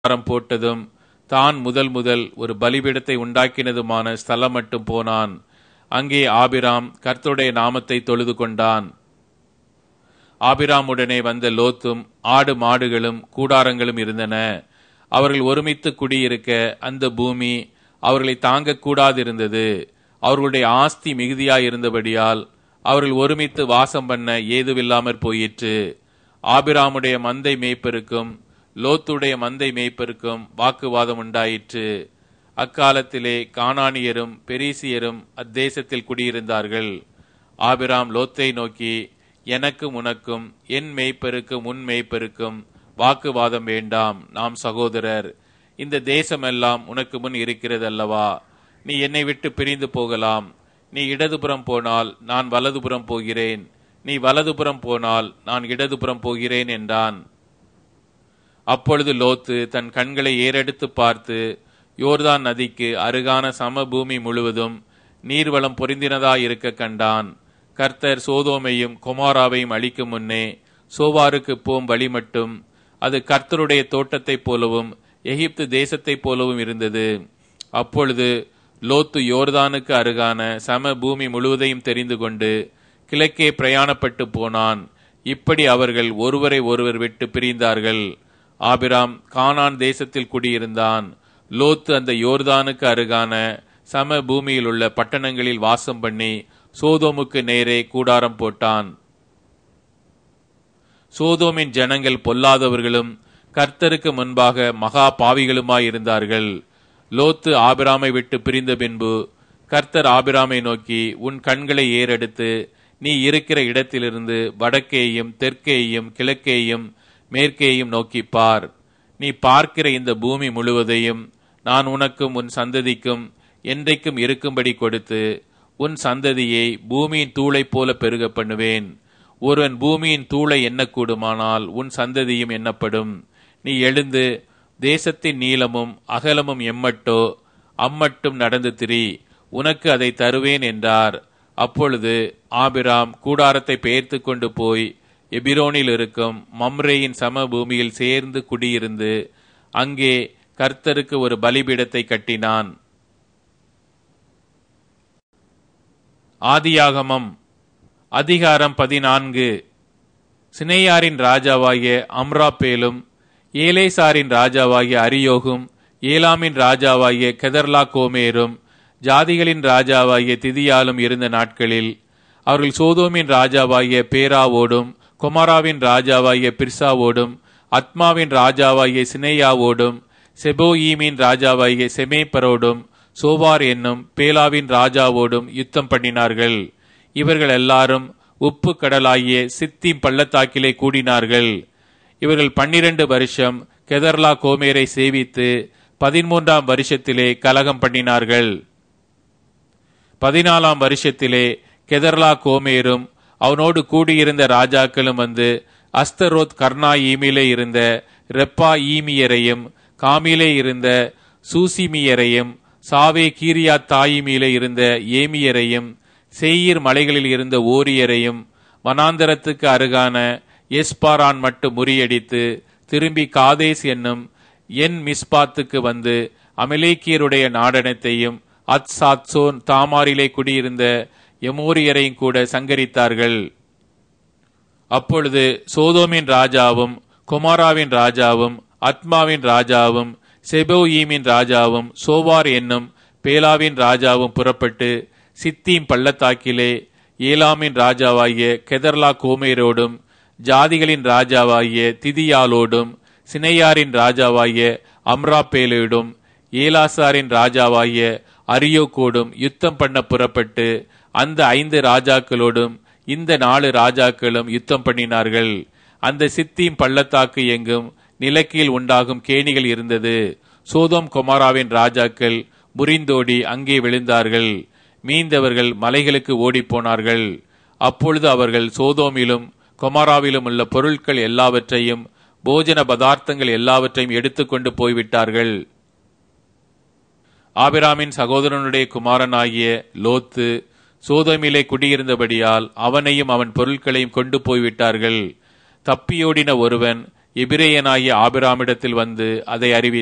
கூடாரம் போட்டதும் தான் முதல் முதல் ஒரு பலிபீடத்தை உண்டாக்கினதுமான ஸ்தலம் மட்டும் போனான் அங்கே ஆபிராம் கர்த்தருடைய நாமத்தை தொழுது கொண்டான் ஆபிராமுடனே வந்த லோத்தும் ஆடு மாடுகளும் கூடாரங்களும் இருந்தன அவர்கள் ஒருமித்து குடியிருக்க அந்த பூமி அவர்களை தாங்கக்கூடாதிருந்தது அவர்களுடைய ஆஸ்தி மிகுதியாயிருந்தபடியால் அவர்கள் ஒருமித்து வாசம் பண்ண ஏதுவில்லாமற் போயிற்று ஆபிராமுடைய மந்தை மேய்ப்பருக்கும் லோத்துடைய மந்தை மேய்ப்பருக்கும் வாக்குவாதம் உண்டாயிற்று அக்காலத்திலே கானானியரும் பெரிசியரும் அத்தேசத்தில் குடியிருந்தார்கள் ஆபிராம் லோத்தை நோக்கி எனக்கும் உனக்கும் என் மேய்ப்பருக்கும் உன் மேய்ப்பருக்கும் வாக்குவாதம் வேண்டாம் நாம் சகோதரர் இந்த தேசமெல்லாம் உனக்கு முன் இருக்கிறது அல்லவா நீ என்னை விட்டு பிரிந்து போகலாம் நீ இடதுபுறம் போனால் நான் வலதுபுறம் போகிறேன் நீ வலதுபுறம் போனால் நான் இடதுபுறம் போகிறேன் என்றான் அப்பொழுது லோத்து தன் கண்களை ஏறெடுத்து பார்த்து யோர்தான் நதிக்கு அருகான சமபூமி முழுவதும் நீர்வளம் பொருந்தினதாயிருக்க கண்டான் கர்த்தர் சோதோமையும் கொமாராவையும் அழிக்கும் முன்னே சோவாருக்கு போம் வழி மட்டும் அது கர்த்தருடைய தோட்டத்தைப் போலவும் எகிப்து தேசத்தைப் போலவும் இருந்தது அப்பொழுது லோத்து யோர்தானுக்கு அருகான சம பூமி முழுவதையும் தெரிந்து கொண்டு கிழக்கே பிரயாணப்பட்டு போனான் இப்படி அவர்கள் ஒருவரை ஒருவர் விட்டு பிரிந்தார்கள் ஆபிராம் கானான் தேசத்தில் குடியிருந்தான் லோத்து அந்த யோர்தானுக்கு அருகான சம பூமியில் உள்ள பட்டணங்களில் வாசம் பண்ணி சோதோமுக்கு நேரே கூடாரம் போட்டான் சோதோமின் ஜனங்கள் பொல்லாதவர்களும் கர்த்தருக்கு முன்பாக மகா பாவிகளுமாயிருந்தார்கள் லோத்து ஆபிராமை விட்டு பிரிந்த பின்பு கர்த்தர் ஆபிராமை நோக்கி உன் கண்களை ஏறெடுத்து நீ இருக்கிற இடத்திலிருந்து வடக்கேயும் தெற்கேயும் கிழக்கேயும் மேற்கேயும் நோக்கி பார் நீ பார்க்கிற இந்த பூமி முழுவதையும் நான் உனக்கும் உன் சந்ததிக்கும் என்றைக்கும் இருக்கும்படி கொடுத்து உன் சந்ததியை பூமியின் தூளைப் போல பெருக பண்ணுவேன் ஒருவன் பூமியின் தூளை எண்ணக்கூடுமானால் உன் சந்ததியும் எண்ணப்படும் நீ எழுந்து தேசத்தின் நீளமும் அகலமும் எம்மட்டோ அம்மட்டும் நடந்து திரி உனக்கு அதை தருவேன் என்றார் அப்பொழுது ஆபிராம் கூடாரத்தை பெயர்த்து கொண்டு போய் எபிரோனில் இருக்கும் மம்ரேயின் சம பூமியில் சேர்ந்து குடியிருந்து அங்கே கர்த்தருக்கு ஒரு பலிபீடத்தை கட்டினான் ஆதியாகமம் அதிகாரம் பதினான்கு சினேயாரின் ராஜாவாகிய அம்ராப்பேலும் ஏலேசாரின் ராஜாவாகிய அரியோகும் ஏலாமின் ராஜாவாகிய கெதர்லா கோமேரும் ஜாதிகளின் ராஜாவாகிய திதியாலும் இருந்த நாட்களில் அவர்கள் சோதோமின் ராஜாவாகிய பேராவோடும் கொமராவின் ராஜாவாகிய பிர்சாவோடும் அத்மாவின் ராஜாவாகிய சினேயாவோடும் செபோயீமின் ராஜாவாகிய செமேப்பரோடும் சோவார் என்னும் பேலாவின் ராஜாவோடும் யுத்தம் பண்ணினார்கள் இவர்கள் எல்லாரும் உப்பு கடலாகிய சித்திம் பள்ளத்தாக்கிலே கூடினார்கள் இவர்கள் பன்னிரண்டு வருஷம் கெதர்லா கோமேரை சேவித்து பதிமூன்றாம் வருஷத்திலே கலகம் பண்ணினார்கள் பதினாலாம் வருஷத்திலே கெதர்லா கோமேரும் அவனோடு கூடியிருந்த ராஜாக்களும் வந்து அஸ்தரோத் கர்ணா ஈமிலே இருந்த ரெப்பா ஈமியரையும் காமிலே இருந்த சூசிமியரையும் சாவே கீரியா தாயிமிலே இருந்த ஏமியரையும் செய்யீர் மலைகளில் இருந்த ஓரியரையும் வனாந்தரத்துக்கு அருகான எஸ்பாரான் மட்டும் முறியடித்து திரும்பி காதேஸ் என்னும் என் மிஸ்பாத்துக்கு வந்து அமலேக்கியருடைய நாடனத்தையும் அத் சாத்சோன் தாமாரிலே குடியிருந்த எமோரியரையும் கூட சங்கரித்தார்கள் அப்பொழுது சோதோமின் ராஜாவும் குமாராவின் ராஜாவும் அத்மாவின் ராஜாவும் செபோயீமின் ராஜாவும் சோவார் என்னும் பேலாவின் ராஜாவும் புறப்பட்டு சித்தீம் பள்ளத்தாக்கிலே ஏலாமின் ராஜாவாகிய கெதர்லா கோமேரோடும் ஜாதிகளின் ராஜாவாகிய திதியாலோடும் சினையாரின் ராஜாவாகிய அம்ராப்பேலோடும் ஏலாசாரின் ராஜாவாகிய அரியோக்கோடும் யுத்தம் பண்ண புறப்பட்டு அந்த ஐந்து ராஜாக்களோடும் இந்த நாலு ராஜாக்களும் யுத்தம் பண்ணினார்கள் அந்த சித்தீம் பள்ளத்தாக்கு எங்கும் நிலக்கீழ் உண்டாகும் கேணிகள் இருந்தது சோதோம் கொமாராவின் ராஜாக்கள் முறிந்தோடி அங்கே விழுந்தார்கள் மீந்தவர்கள் மலைகளுக்கு ஓடிப்போனார்கள் அப்பொழுது அவர்கள் சோதோமிலும் கொமாராவிலும் உள்ள பொருட்கள் எல்லாவற்றையும் போஜன பதார்த்தங்கள் எல்லாவற்றையும் எடுத்துக்கொண்டு போய்விட்டார்கள் ஆபிராமின் சகோதரனுடைய குமாரனாகிய லோத்து சோதோமிலே குடியிருந்தபடியால் அவனையும் அவன் பொருட்களையும் கொண்டு போய்விட்டார்கள் தப்பியோடின ஒருவன் எபிரேயனாகிய ஆபிராமிடத்தில் வந்து அதை அறிவி